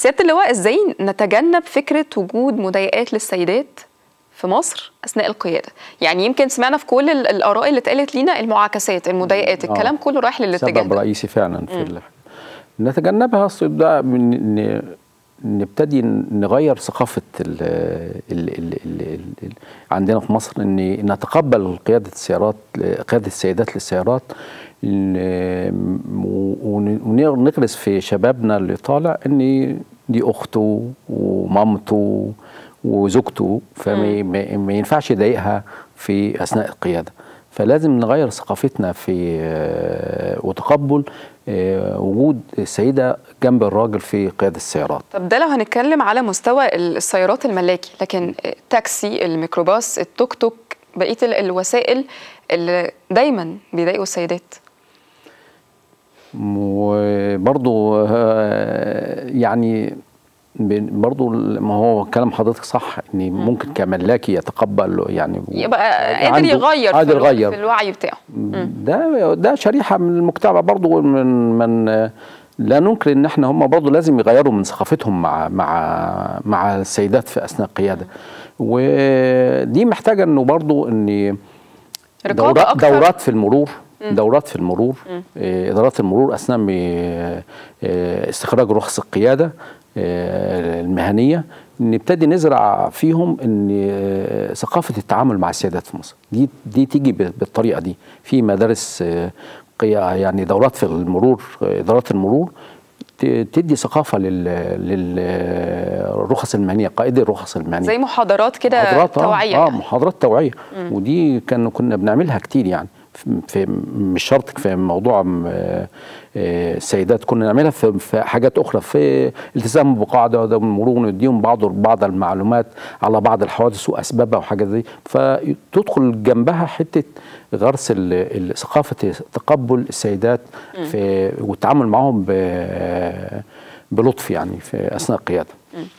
سياده اللواء ازاي نتجنب فكره وجود مضايقات للسيدات في مصر اثناء القياده يعني يمكن سمعنا في كل ال- الاراء اللي اتقالت لينا المعاكسات المضايقات آه. الكلام كله رايح للاتجاه سبب ده رئيسي فعلا في ال... نتجنبها أصل ده من ن... نبتدي نغير ثقافة ال... ال... ال... ال... ال... ال... عندنا في مصر ان نتقبل قيادة السيارات قيادة السيدات للسيارات ن- ون- ونغرس في شبابنا اللي طالع ان دي اخته ومامته وزوجته فما ما- ما ينفعش يضايقها في اثناء القياده فلازم نغير ثقافتنا في آه، وتقبل آه، وجود السيده جنب الراجل في قياده السيارات طب ده لو هنتكلم على مستوى السيارات الملاكي لكن التاكسي الميكروباص التوك توك بقيه ال- الوسائل اللي دايما بيضايقوا السيدات وبرضو آه، يعني ب- برضو ما هو كلام حضرتك صح ان ممكن كملاكي يتقبل يعني يبقى قادر عنده- يغير في, قادر الو- يغير في الوعي بتاعه ده ده شريحه من المجتمع برضو من من لا ننكر ان احنا هم برضو لازم يغيروا من ثقافتهم مع مع مع السيدات في اثناء القياده ودي محتاجه انه برضو ان رقابة دورات أكتر. دورات في المرور دورات في المرور آه، ادارات المرور اثناء م- آه، استخراج رخص القياده آه، المهنيه نبتدي نزرع فيهم ان آه، ثقافه التعامل مع السيدات في مصر دي دي تيجي ب- بالطريقه دي في مدارس آه، قيا- يعني دورات في المرور آه، ادارات المرور ت- تدي ثقافه لل للرخص المهنيه قائدي الرخص المهنيه زي محاضرات كده محاضرات توعيه اه, آه يعني. محاضرات توعيه ودي كان كنا بنعملها كتير يعني في, في مش شرط في موضوع م- آه، آه، السيدات كنا نعملها في, في حاجات اخرى في التزام بقاعده ده المرور ونديهم بعض بعض المعلومات على بعض الحوادث واسبابها وحاجات زي فتدخل جنبها حته غرس ال- ال- ثقافه تقبل السيدات في والتعامل معهم ب- بلطف يعني في اثناء القياده